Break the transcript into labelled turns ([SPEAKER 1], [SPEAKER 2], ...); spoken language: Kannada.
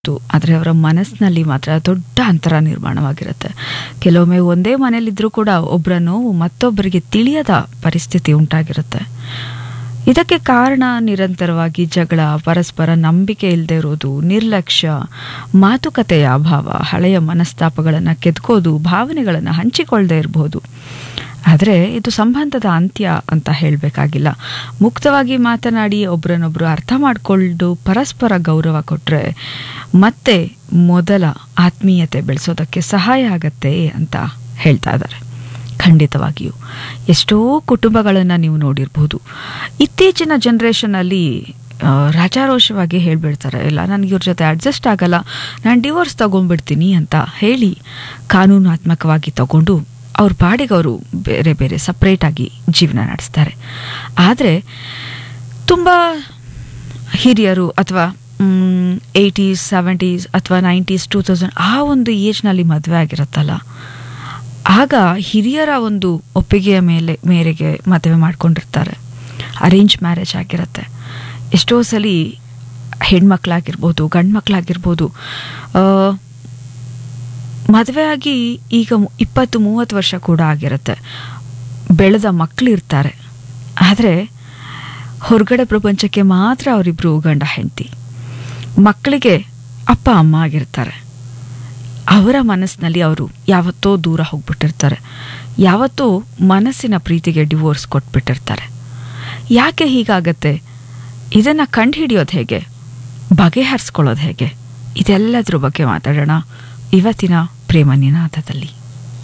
[SPEAKER 1] ಆದರೆ ಅವರ ಮನಸ್ಸಿನಲ್ಲಿ ಮಾತ್ರ ದೊಡ್ಡ ಅಂತರ ನಿರ್ಮಾಣವಾಗಿರುತ್ತೆ ಕೆಲವೊಮ್ಮೆ ಒಂದೇ ಮನೇಲಿದ್ರೂ ಕೂಡ ಒಬ್ಬರ ನೋವು ಮತ್ತೊಬ್ಬರಿಗೆ ತಿಳಿಯದ ಪರಿಸ್ಥಿತಿ ಉಂಟಾಗಿರುತ್ತೆ ಇದಕ್ಕೆ ಕಾರಣ ನಿರಂತರವಾಗಿ ಜಗಳ ಪರಸ್ಪರ ನಂಬಿಕೆ ಇಲ್ಲದೆ ಇರೋದು ನಿರ್ಲಕ್ಷ್ಯ ಮಾತುಕತೆಯ ಅಭಾವ ಹಳೆಯ ಮನಸ್ತಾಪಗಳನ್ನು ಕೆದ್ಕೋದು ಭಾವನೆಗಳನ್ನು ಹಂಚಿಕೊಳ್ಳದೆ ಇರಬಹುದು ಆದರೆ ಇದು ಸಂಬಂಧದ ಅಂತ್ಯ ಅಂತ ಹೇಳಬೇಕಾಗಿಲ್ಲ ಮುಕ್ತವಾಗಿ ಮಾತನಾಡಿ ಒಬ್ರನ್ನೊಬ್ರು ಅರ್ಥ ಮಾಡಿಕೊಂಡು ಪರಸ್ಪರ ಗೌರವ ಕೊಟ್ಟರೆ ಮತ್ತೆ ಮೊದಲ ಆತ್ಮೀಯತೆ ಬೆಳೆಸೋದಕ್ಕೆ ಸಹಾಯ ಆಗತ್ತೆ ಅಂತ ಹೇಳ್ತಾ ಇದ್ದಾರೆ ಖಂಡಿತವಾಗಿಯೂ ಎಷ್ಟೋ ಕುಟುಂಬಗಳನ್ನು ನೀವು ನೋಡಿರ್ಬೋದು ಇತ್ತೀಚಿನ ಜನ್ರೇಷನಲ್ಲಿ ರಾಜಾರೋಷವಾಗಿ ಹೇಳಿಬಿಡ್ತಾರೆ ಇಲ್ಲ ನನಗೆ ಇವ್ರ ಜೊತೆ ಅಡ್ಜಸ್ಟ್ ಆಗಲ್ಲ ನಾನು ಡಿವೋರ್ಸ್ ತಗೊಂಡ್ಬಿಡ್ತೀನಿ ಅಂತ ಹೇಳಿ ಕಾನೂನಾತ್ಮಕವಾಗಿ ತಗೊಂಡು ಅವ್ರ ಪಾಡಿಗೆ ಅವರು ಬೇರೆ ಬೇರೆ ಸಪ್ರೇಟಾಗಿ ಜೀವನ ನಡೆಸ್ತಾರೆ ಆದರೆ ತುಂಬ ಹಿರಿಯರು ಅಥವಾ ಏಯ್ಟೀಸ್ ಸೆವೆಂಟೀಸ್ ಅಥವಾ ನೈಂಟೀಸ್ ಟೂ ತೌಸಂಡ್ ಆ ಒಂದು ಏಜ್ನಲ್ಲಿ ಮದುವೆ ಆಗಿರುತ್ತಲ್ಲ ಆಗ ಹಿರಿಯರ ಒಂದು ಒಪ್ಪಿಗೆಯ ಮೇಲೆ ಮೇರೆಗೆ ಮದುವೆ ಮಾಡ್ಕೊಂಡಿರ್ತಾರೆ ಅರೇಂಜ್ ಮ್ಯಾರೇಜ್ ಆಗಿರುತ್ತೆ ಎಷ್ಟೋ ಸಲ ಹೆಣ್ಮಕ್ಳಾಗಿರ್ಬೋದು ಗಂಡು ಮಕ್ಕಳಾಗಿರ್ಬೋದು ಮದುವೆ ಆಗಿ ಈಗ ಇಪ್ಪತ್ತು ಮೂವತ್ತು ವರ್ಷ ಕೂಡ ಆಗಿರುತ್ತೆ ಬೆಳೆದ ಮಕ್ಕಳು ಇರ್ತಾರೆ ಆದರೆ ಹೊರಗಡೆ ಪ್ರಪಂಚಕ್ಕೆ ಮಾತ್ರ ಅವರಿಬ್ಬರು ಗಂಡ ಹೆಂಡತಿ ಮಕ್ಕಳಿಗೆ ಅಪ್ಪ ಅಮ್ಮ ಆಗಿರ್ತಾರೆ ಅವರ ಮನಸ್ಸಿನಲ್ಲಿ ಅವರು ಯಾವತ್ತೋ ದೂರ ಹೋಗ್ಬಿಟ್ಟಿರ್ತಾರೆ ಯಾವತ್ತೋ ಮನಸ್ಸಿನ ಪ್ರೀತಿಗೆ ಡಿವೋರ್ಸ್ ಕೊಟ್ಬಿಟ್ಟಿರ್ತಾರೆ ಯಾಕೆ ಹೀಗಾಗತ್ತೆ ಇದನ್ನು ಕಂಡುಹಿಡಿಯೋದು ಹೇಗೆ ಬಗೆಹರಿಸ್ಕೊಳ್ಳೋದು ಹೇಗೆ ಇದೆಲ್ಲದ್ರ ಬಗ್ಗೆ ಮಾತಾಡೋಣ ಇವತ್ತಿನ ಪ್ರೇಮ ನಿನಾದದಲ್ಲಿ